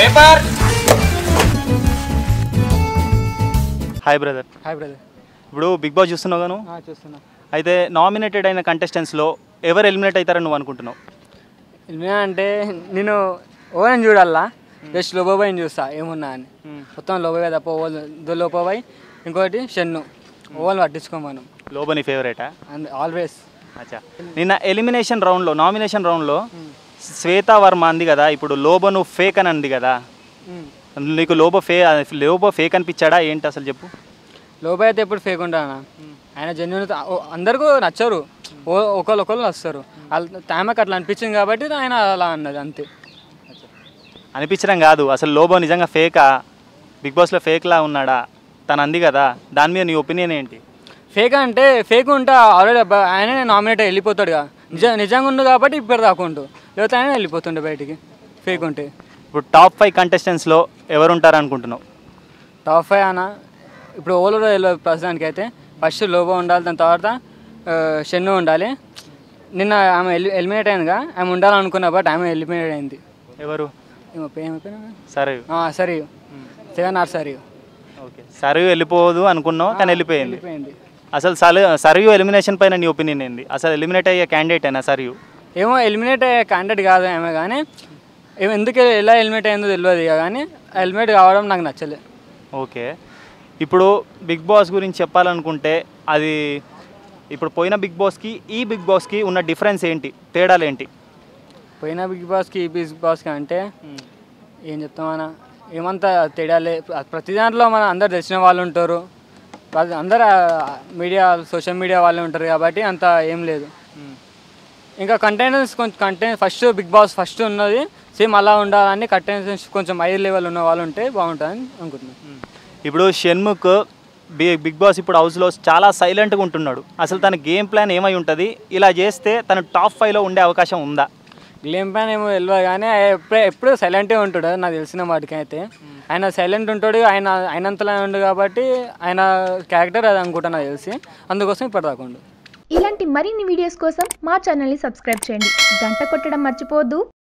Paper hi brother hi brother ఇప్పుడు big boss చూస్తున్నావు గాను చూస్తున్నా అయితే నామినేటెడ్ అయిన కంటెస్టెంట్స్లో ఎవరు ఎలిమినేట్ అవుతారని నువ్వు అనుకుంటున్నావు ఎలిమినా అంటే నేను ఓవెన్ చూడాలా జస్ట్ లోబోబాయిని చూస్తా ఏమున్నా అని మొత్తం లోబోబాయ్ తప్ప ఓవల్ దో లోబోబాయ్ ఇంకోటి షెన్ను ఓవల్ పట్టించుకోం మనం లోబో నీ ఫేవరెటా అండ్ ఆల్వేస్ అచ్చా నిన్న ఎలిమినేషన్ రౌండ్లో నామినేషన్ రౌండ్లో శ్వేతా వర్మ అంది కదా ఇప్పుడు లోబో నువ్వు ఫేక్ అని అంది కదా నీకు లోబో ఫే లోబో ఫేక్ అనిపించాడా ఏంటి అసలు చెప్పు లోబాయ్ అయితే ఎప్పుడు ఫేక్ ఉంటానా ఆయన జెన్యున్ అందరికీ నచ్చరు ఓ ఒకళ్ళు ఒకళ్ళు వస్తారు ఆమెకు అట్లా అనిపించింది కాబట్టి ఆయన అలా అన్నది అంతే అనిపించడం కాదు అసలు లోబో నిజంగా ఫేకా బిగ్ బాస్లో ఫేక్లా ఉన్నాడా తను అంది కదా దాని మీద నీ ఒపీనియన్ ఏంటి ఫేక్ అంటే ఫేక్ ఉంటే ఆల్రెడీ ఆయనే నామినేట్ వెళ్ళిపోతాడుగా నిజ నిజంగా ఉండు కాబట్టి ఇప్పుడు దాకుంటూ లేకపోతే ఆయన వెళ్ళిపోతుండే బయటికి ఫేక్ ఉంటే ఇప్పుడు టాప్ ఫైవ్ కంటెస్టెంట్స్లో ఎవరు ఉంటారు అనుకుంటున్నావు టాప్ ఫైవ్ అన్న ఇప్పుడు ఓలో తెలియదు ప్రస్తుతానికి అయితే ఫస్ట్ లోబో ఉండాలి దాని తర్వాత ఆ, షెన్ను ఉండాలి నిన్న ఆమె ఎలి ఎలిమినేట్ అయిందిగా ఆమె ఉండాలనుకున్నా బట్ ఆమె ఎలిమినేట్ అయింది ఎవరు ఏమో పేరు ఏమి పేరు ఆమె? సరే ఆ, సరే సెవెన్ ఆర్ సరే ఓకే సరియు వెళ్ళిపోదు అనుకున్నావు కానీ వెళ్ళిపోయింది వెళ్ళిపోయింది అసలు సలు సరియు ఎలిమినేషన్ పైన నీ ఒపీనియన్ ఏంది అసలు ఎలిమినేట్ అయ్యే క్యాండిడేట్ అయినా సరియు ఏమో ఎలిమినేట్ అయ్యే క్యాండిడేట్ కాదు ఆమె కానీ ఏమో ఎందుకు ఎలా ఎలిమినేట్ అయిందో తెలియదు ఇక కానీ ఎలిమినేట్ కావడం నాకు నచ్చలే ఓకే ఇప్పుడు బిగ్ బాస్ గురించి చెప్పాలనుకుంటే అది ఇప్పుడు పోయిన బిగ్ బాస్కి ఈ బిగ్ బాస్కి ఉన్న డిఫరెన్స్ ఏంటి తేడాలు ఏంటి పోయిన బిగ్ బాస్కి ఈ బిగ్ బాస్కి అంటే ఏం చెప్తామన్నా ఏమంత తేడాలే ప్రతి దాంట్లో మన అందరు తెలిసిన వాళ్ళు ఉంటారు ప్రతి- అందరు మీడియా సోషల్ మీడియా వాళ్ళే ఉంటారు కాబట్టి అంత ఏం లేదు ఇంకా కంటెంటెన్స్ కొంచెం content first big boss first ఉన్నది సేమ్ అలా ఉండాలని కంటెంటెన్స్ కొంచెం హై లెవెల్ ఉన్న వాళ్ళు ఉంటే బాగుంటుందని అనుకుంటున్నాను ఇప్పుడు షణ్ముఖ్ బి బిగ్ బాస్ ఇప్పుడు హౌస్లో చాలా సైలెంట్గా ఉంటున్నాడు అసలు తన గేమ్ ప్లాన్ ఏమై ఉంటుంది ఇలా చేస్తే తను టాప్ ఫైవ్లో ఉండే అవకాశం ఉందా గ్లేమ్ ప్యాన్ ఏమో తెలియదు కానీ ఆయన ఎప్పుడు ఎప్పుడు సైలెంటే ఉంటాడు నాకు తెలిసిన వాటికి అయితే ఆయన సైలెంట్ ఉంటాడు ఆయన ఆయనంతలా ఉండు కాబట్టి ఆయన క్యారెక్టర్ అది అనుకుంటా నాకు తెలిసి అందుకోసం ఇప్పుడు రాకుండా ఇలాంటి మరిన్ని వీడియోస్ కోసం మా ఛానల్ని సబ్స్క్రైబ్ చేయండి గంట కొట్టడం మర్చిపోవద్దు